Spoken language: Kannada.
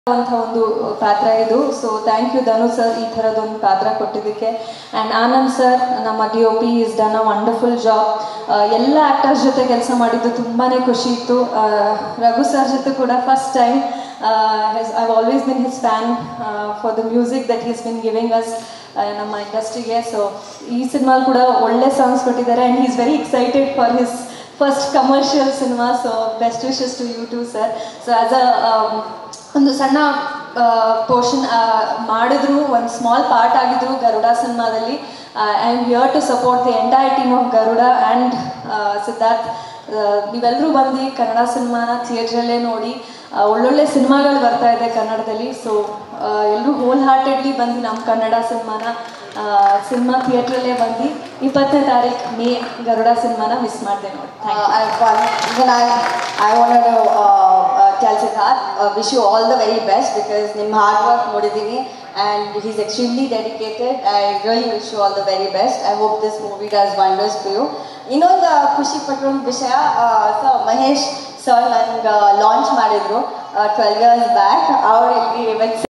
ಅಂತ ಒಂದು ಪಾತ್ರ ಇದು so thank you Dhanu sir ಈ ಥರದೊಂದು ಪಾತ್ರ ಕೊಟ್ಟಿದ್ದಕ್ಕೆ ಆ್ಯಂಡ್ ಆನಂದ್ ಸರ್ ನಮ್ಮ D O P is done a wonderful job ಎಲ್ಲ ಆ್ಯಕ್ಟರ್ಸ್ ಜೊತೆ ಕೆಲಸ ಮಾಡಿದ್ದು ತುಂಬಾ ಖುಷಿ ಇತ್ತು ಆ, ರಘು ಸರ್ ಜೊತೆ ಕೂಡ first time I always been his fan for the music that is been giving us ನಮ್ಮ ಇಂಡಸ್ಟ್ರಿಗೆ ಸೊ ಈ ಸಿನಿಮಾಲ್ ಕೂಡ ಒಳ್ಳೆ ಸಾಂಗ್ಸ್ ಕೊಟ್ಟಿದ್ದಾರೆ and is very excited for his first commercial cinema so best wishes to you too sir so as a ಒಂದು ಸಣ್ಣ ಪೋರ್ಷನ್ ಮಾಡಿದ್ರು ಒಂದು ಸ್ಮಾಲ್ ಪಾರ್ಟ್ ಆಗಿದ್ರು ಗರುಡ ಸಿನಿಮಾದಲ್ಲಿ I am here to support the entire team of Garuda and Siddharth ನೀವೆಲ್ಲರೂ ಬಂದು ಕನ್ನಡ ಸಿನಿಮಾನ ಥಿಯೇಟ್ರಲ್ಲೇ ನೋಡಿ ಆ, ಒಳ್ಳೊಳ್ಳೆ ಸಿನಿಮಾಗಳು ಬರ್ತಾ ಇದೆ ಕನ್ನಡದಲ್ಲಿ ಸೊ ಎಲ್ಲರೂ ಹೋಲ್ ಹಾರ್ಟೆಡ್ಲಿ ಬಂದು ನಮ್ಮ ಕನ್ನಡ ಸಿನಿಮಾನ ಸಿನಿಮಾ ಥಿಯೇಟ್ರಲ್ಲೇ ಬಂದು ಇಪ್ಪತ್ತನೇ ತಾರೀಕು ಮೇ ಗರುಡ ಸಿನಿಮಾನ ಮಿಸ್ ಮಾಡಿದೆ ನೋಡಿ thank you Uh, I've got, even I, I wanted to uh, uh, tell Siddharth, uh, wish you all the very best because ನಿಮ್ಮ hard work ನೋಡಿದ್ದೀನಿ and he's extremely dedicated. I really wish you all the very best. I hope this movie does wonders for you. ಇನ್ನೊಂದು ಖುಷಿ ಪಟ್ಟಿರೋ ವಿಷಯ ಸೊ ಮಹೇಶ್ ಸರ್ ನಂಗೆ ಲಾಂಚ್ ಮಾಡಿದ್ರು ಟ್ವೆಲ್ ಇಯರ್ಸ್ ಬ್ಯಾಕ್ ಅವ್ರು ಇಲ್ಲಿ